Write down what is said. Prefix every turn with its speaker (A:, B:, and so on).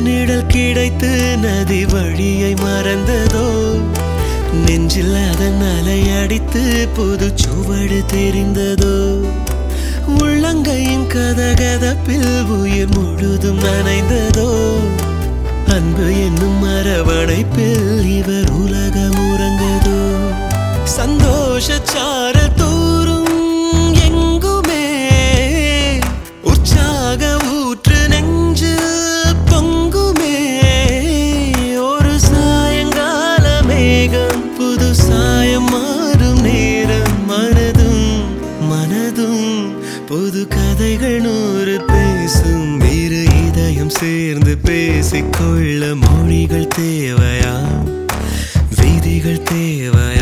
A: நிழல் கிடைத்து நதி வழியை மறந்ததோ நெஞ்சில் அதன் அலை அடித்து புது சுவடு தெரிந்ததோ உள்ளங்கையின் கதகதப்பில் உயிர் முழுதும் நனைந்ததோ அன்பு என்னும் அரவணைப்பில் இவர் உலகம் உறங்கதோ சந்தோஷ சாரல் தூரும் எங்குமே உற்சாக ஊற்று நெஞ்சு பொங்குமே ஒரு சாயங்கால மேகம் புது சாயம் மாறும் நேரம் மனதும் மனதும் புது கதைகள் நூறு பேசும் இரு இதயம் சேர்ந்து பேசிக்கொள்ள மொழிகள் தேவையா விதிகள் தேவையா